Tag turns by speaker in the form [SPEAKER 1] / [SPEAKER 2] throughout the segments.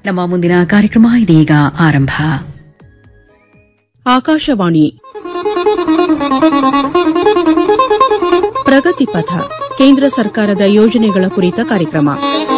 [SPEAKER 1] ನಮ್ಮ ಮುಂದಿನ ಕಾರ್ಯಕ್ರಮ ಇದೀಗ ಆರಂಭ
[SPEAKER 2] ಆಕಾಶವಾಣಿ ಪ್ರಗತಿ ಪಥ ಕೇಂದ್ರ ಸರ್ಕಾರದ ಯೋಜನೆಗಳ ಕುರಿತ ಕಾರ್ಯಕ್ರಮ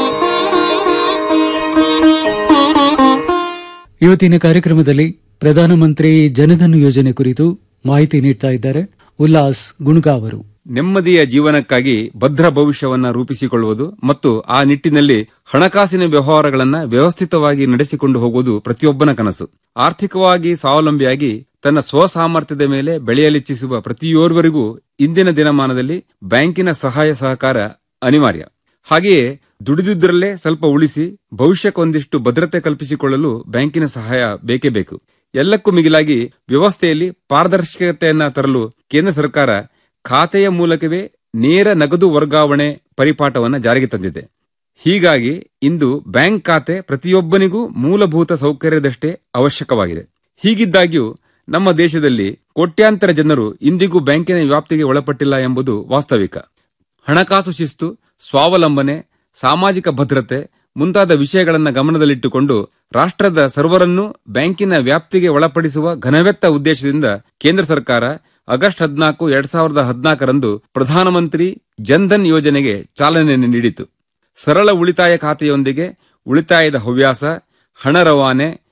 [SPEAKER 3] ಇವತ್ತಿನ ಕಾರ್ಯಕ್ರಮದಲ್ಲಿ ಪ್ರಧಾನಮಂತ್ರಿ ಜನಧನ್ ಯೋಜನೆ ಕುರಿತು ಮಾಹಿತಿ ನೀಡ್ತಾ ಇದ್ದಾರೆ ಉಲ್ಲಾಸ್ ಗುಣಗಾವರು
[SPEAKER 4] ನೆಮ್ಮದಿಯ ಜೀವನಕ್ಕಾಗಿ ಭದ್ರ ಭವಿಷ್ಯವನ್ನ ರೂಪಿಸಿಕೊಳ್ಳುವುದು ಮತ್ತು ಆ ನಿಟ್ಟಿನಲ್ಲಿ ಹಣಕಾಸಿನ ವ್ಯವಹಾರಗಳನ್ನ ವ್ಯವಸ್ಥಿತವಾಗಿ ನಡೆಸಿಕೊಂಡು ಹೋಗುವುದು ಪ್ರತಿಯೊಬ್ಬನ ಕನಸು ಆರ್ಥಿಕವಾಗಿ ಸ್ವಾವಲಂಬಿಯಾಗಿ ತನ್ನ ಸ್ವಸಾಮರ್ಥ್ಯದ ಮೇಲೆ ಬೆಳೆಯಲಿಚ್ಛಿಸುವ ಪ್ರತಿಯೋರ್ವರಿಗೂ ಇಂದಿನ ದಿನಮಾನದಲ್ಲಿ ಬ್ಯಾಂಕಿನ ಸಹಾಯ ಸಹಕಾರ ಅನಿವಾರ್ಯ ಹಾಗೆಯೇ ದುಡಿದುದರಲ್ಲೇ ಸ್ವಲ್ಪ ಉಳಿಸಿ ಭವಿಷ್ಯಕ್ಕೊಂದಿಷ್ಟು ಭದ್ರತೆ ಕಲ್ಪಿಸಿಕೊಳ್ಳಲು ಬ್ಯಾಂಕಿನ ಸಹಾಯ ಬೇಕೇ ಬೇಕು ಎಲ್ಲಕ್ಕೂ ಮಿಗಿಲಾಗಿ ವ್ಯವಸ್ಥೆಯಲ್ಲಿ ಪಾರದರ್ಶಕತೆಯನ್ನ ತರಲು ಕೇಂದ್ರ ಸರ್ಕಾರ ಖಾತೆಯ ಮೂಲಕವೇ ನೇರ ನಗದು ವರ್ಗಾವಣೆ ಪರಿಪಾಠವನ್ನ ಜಾರಿಗೆ ತಂದಿದೆ ಹೀಗಾಗಿ ಇಂದು ಬ್ಯಾಂಕ್ ಖಾತೆ ಪ್ರತಿಯೊಬ್ಬನಿಗೂ ಮೂಲಭೂತ ಸೌಕರ್ಯದಷ್ಟೇ ಅವಶ್ಯಕವಾಗಿದೆ ಹೀಗಿದ್ದಾಗ್ಯೂ ನಮ್ಮ ದೇಶದಲ್ಲಿ ಕೋಟ್ಯಾಂತರ ಜನರು ಇಂದಿಗೂ ಬ್ಯಾಂಕಿನ ವ್ಯಾಪ್ತಿಗೆ ಒಳಪಟ್ಟಿಲ್ಲ ಎಂಬುದು ವಾಸ್ತವಿಕ ಹಣಕಾಸು ಶಿಸ್ತು ಸ್ವಾವಲಂಬನೆ ಸಾಮಾಜಿಕ ಭದ್ರತೆ ಮುಂತಾದ ವಿಷಯಗಳನ್ನು ಗಮನದಲ್ಲಿಟ್ಟುಕೊಂಡು ರಾಷ್ಟ್ರದ ಸರ್ವರನ್ನು ಬ್ಯಾಂಕಿನ ವ್ಯಾಪ್ತಿಗೆ ಒಳಪಡಿಸುವ ಘನವೆತ್ತ ಉದ್ದೇಶದಿಂದ ಕೇಂದ್ರ ಸರ್ಕಾರ ಆಗಸ್ಟ್ ಹದಿನಾಲ್ಕು ಎರಡ್ ಸಾವಿರದ ಹದಿನಾಲ್ಕರಂದು ಪ್ರಧಾನಮಂತ್ರಿ ಜನ್ಧನ್ ಯೋಜನೆಗೆ ಚಾಲನೆ ನೀಡಿತು ಸರಳ ಉಳಿತಾಯ ಖಾತೆಯೊಂದಿಗೆ ಉಳಿತಾಯದ ಹವ್ಯಾಸ ಹಣ ರವಾನೆ